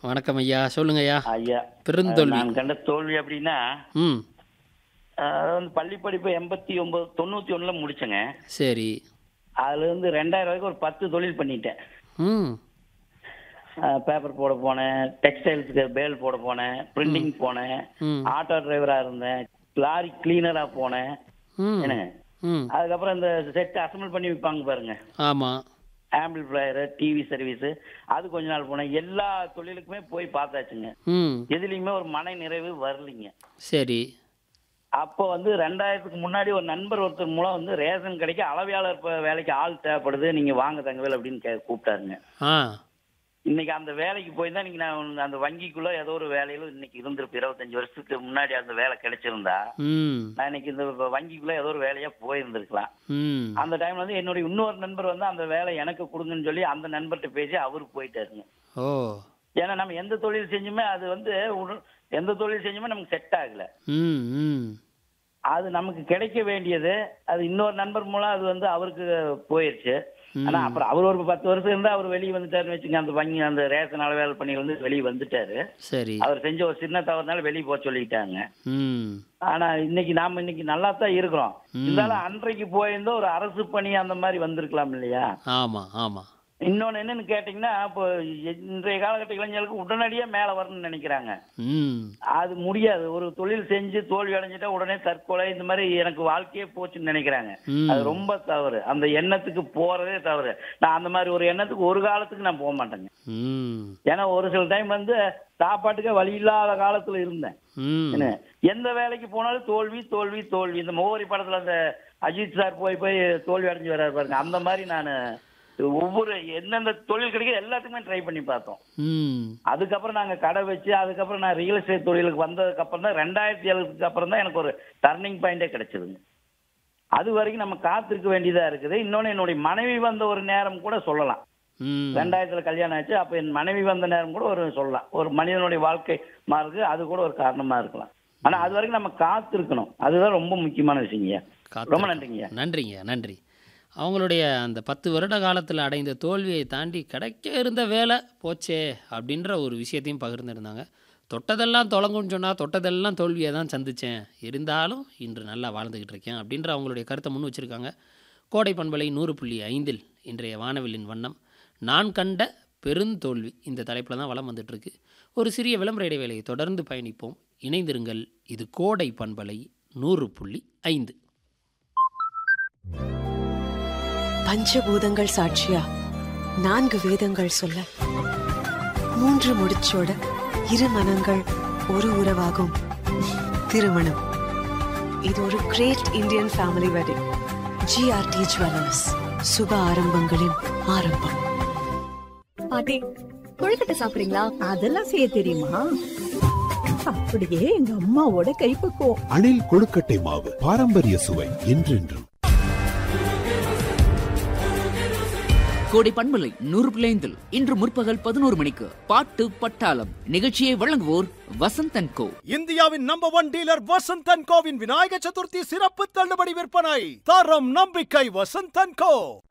வணக்கம் ஐயா சொல்லுங்க ஐயா ஐயா பெருந்தோல்வி நான் கண்ட தோல்வி அப்படின்னா ம் அதாவது வந்து பள்ளி படிப்பு எண்பத்தி ஒன்பது தொண்ணூத்தி ஒண்ணுல முடிச்சேங்க சரி அதுல இருந்து ரெண்டாயிரம் வரைக்கும் ஒரு பத்து தொழில் பண்ணிட்டேன் ம் பேப்பர் போட போனேன் டெக்ஸ்டைல்ஸுக்கு பேல் போட போனேன் பிரிண்டிங் போனேன் ம் ஆட்டோ டிரைவரா இருந்தேன் லாரி கிளீனரா போனேன் ம் என்னங்க ம் அதுக்கப்புறம் இந்த செட் அசம்பிள் பண்ணி விற்பாங்க பாருங்க ஆமாம் ஆம்பிள்ஃபிளையர் டிவி சர்வீஸ் அது கொஞ்ச நாள் போனேன் எல்லா தொழிலுக்குமே போய் பார்த்தாச்சுங்க ம் எதுலையுமே ஒரு மன நிறைவு வரலைங்க சரி அப்போ வந்து ரெண்டாயிரத்துக்கு முன்னாடி ஒரு நண்பர் ஒருத்தர் மூலம் வந்து ரேஷன் கடைக்கு அளவியாளர் இப்ப வேலைக்கு ஆள் தேவைப்படுது நீங்க வாங்க தங்கவேல் அப்படின்னு கே- கூப்பிட்டாருங்க ஆ இன்னைக்கு அந்த வேலைக்கு போய் தான் இன்னைக்கு நான் அந்த வங்கிக்குள்ள ஏதோ ஒரு வேலையில இன்னைக்கு இருந்திருப்பேன் இருபத்தஞ்சு வருஷத்துக்கு முன்னாடி அந்த வேலை கிடைச்சிருந்தா ம் நான் இன்னைக்கு இந்த வ- வங்கிக்குள்ள ஏதோ ஒரு வேலையா போயிருந்திருக்கலாம் ம் அந்த டைம்ல வந்து என்னுடைய இன்னொரு நண்பர் வந்து அந்த வேலை எனக்கு கொடுங்கன்னு சொல்லி அந்த நண்பர்கிட்ட பேசி அவரு போயிட்டாருங்க ஓ ஏன்னா நம்ம எந்த தொழில் செஞ்சுமே அது வந்து உட- எந்த தொழில் செஞ்சுமே நமக்கு செட் ஆகல ம் ம் அது நமக்கு கிடைக்க வேண்டியது அது இன்னொரு நண்பர் மூலம் அது வந்து அவருக்கு போயிருச்சு ஆனா அப்புறம் அவர் ஒரு பத்து வருஷம் இருந்தா அவர் வெளியே வந்துட்டாருன்னு வச்சுங்க அந்த வங்கி அந்த ரேஷன் அளவேல் பண்ணி வந்து வெளியே வந்துட்டாரு சரி அவர் செஞ்ச ஒரு சின்ன தவறுனால வெளியே போக சொல்லிட்டாங்க ம் ஆனா இன்னைக்கு நாம இன்னைக்கு நல்லா தான் இருக்கிறோம் இருந்தாலும் அன்றைக்கு போயிருந்தா ஒரு அரசு பணி அந்த மாதிரி வந்திருக்கலாம் இல்லையா ஆமாம் ஆமாம் இன்னொன்னு என்னன்னு கேட்டீங்கன்னா இப்போ இன்றைய காலகட்ட இளைஞர்களுக்கு உடனடியா மேல வரணும்னு நினைக்கிறாங்க ம் அது முடியாது ஒரு தொழில் செஞ்சு தோல்வி அடைஞ்சிட்டா உடனே தற்கொலை இந்த மாதிரி எனக்கு வாழ்க்கையே போச்சுன்னு நினைக்கிறாங்க ம். அது ரொம்ப தவறு அந்த எண்ணத்துக்கு போறதே தவறு நான் அந்த மாதிரி ஒரு எண்ணத்துக்கு ஒரு காலத்துக்கு நான் போக மாட்டேங்க ம் ஏன்னா ஒரு சில டைம் வந்து சாப்பாட்டுக்கே வழி இல்லாத காலத்துல இருந்தேன் ம் என்ன எந்த வேலைக்கு போனாலும் தோல்வி தோல்வி தோல்வி இந்த மோகரி படத்துல அந்த அஜித் சார் போய் போய் தோல்வி அடைஞ்சு வர்றாரு பாருங்க அந்த மாதிரி நான் ஒவ்வொரு எந்தெந்த தொழில் கிடைக்கிற எல்லாத்துக்குமே ட்ரை பண்ணி பார்த்தோம் ம் அதுக்கப்புறம் நாங்க கடை வச்சு அதுக்கப்புறம் நான் ரியல் எஸ்டேட் தொழிலுக்கு வந்ததுக்கு அப்புறம் தான் ரெண்டாயிரத்தி ஏழுக்கு அப்புறம் தான் எனக்கு ஒரு டர்னிங் பாயிண்டே கிடைச்சதுங்க அது வரைக்கும் நம்ம காத்திருக்க வேண்டியதா இருக்குது இன்னொன்னு என்னுடைய மனைவி வந்த ஒரு நேரம் கூட சொல்லலாம் ம் ரெண்டாயிரத்துல கல்யாணம் ஆச்சு அப்ப என் மனைவி வந்த நேரம் கூட ஒரு சொல்லலாம் ஒரு மனிதனுடைய வாழ்க்கை மாறுது அது கூட ஒரு காரணமா இருக்கலாம் ஆனா அது வரைக்கும் நம்ம காத்திருக்கணும் அதுதான் ரொம்ப முக்கியமான விஷயங்க காத்து ரொம்ப நன்றிங்க நன்றிங்க நன்றி அவங்களுடைய அந்த பத்து வருட காலத்தில் அடைந்த தோல்வியை தாண்டி கிடைக்க இருந்த வேலை போச்சே அப்படின்ற ஒரு விஷயத்தையும் பகிர்ந்திருந்தாங்க தொட்டதெல்லாம் தொலங்குன்னு சொன்னால் தொட்டதெல்லாம் தோல்வியை தான் சந்தித்தேன் இருந்தாலும் இன்று நல்லா வாழ்ந்துக்கிட்டு இருக்கேன் அப்படின்ற அவங்களுடைய கருத்தை முன் வச்சுருக்காங்க கோடை பண்பலை நூறு புள்ளி ஐந்தில் இன்றைய வானவில்லின் வண்ணம் நான் கண்ட பெருந்தோல்வி இந்த தலைப்பில் தான் வளம் வந்துட்டுருக்கு ஒரு சிறிய விளம்பர இடைவேளையை தொடர்ந்து பயணிப்போம் இணைந்திருங்கள் இது கோடை பண்பலை நூறு புள்ளி ஐந்து பஞ்சபூதங்கள் சாட்சியா நான்கு வேதங்கள் சொல்ல மூன்று முடிச்சோட இரு மனங்கள் ஒரு உறவாகும் திருமணம் இது ஒரு great Indian family wedding GRT jewellers சுப ஆரம்பங்களின் ஆரம்பம் பாட்டி கொழுக்கட்டை சாப்பிடுறீங்களா அதெல்லாம் செய்ய தெரியுமா அப்படியே எங்க அம்மாவோட கைப்பக்குவம் அணில் கொழுக்கட்டை மாவு பாரம்பரிய சுவை என்றென்றும் கோடை பண்பலை நூறு பிள்ளைந்தில் இன்று முற்பகல் பதினோரு மணிக்கு பாட்டு பட்டாளம் நிகழ்ச்சியை வழங்குவோர் வசந்தன் கோ இந்தியாவின் நம்பர் ஒன் டீலர் வசந்தன் கோவின் விநாயக சதுர்த்தி சிறப்பு தள்ளுபடி விற்பனை தரம் நம்பிக்கை வசந்தன் கோ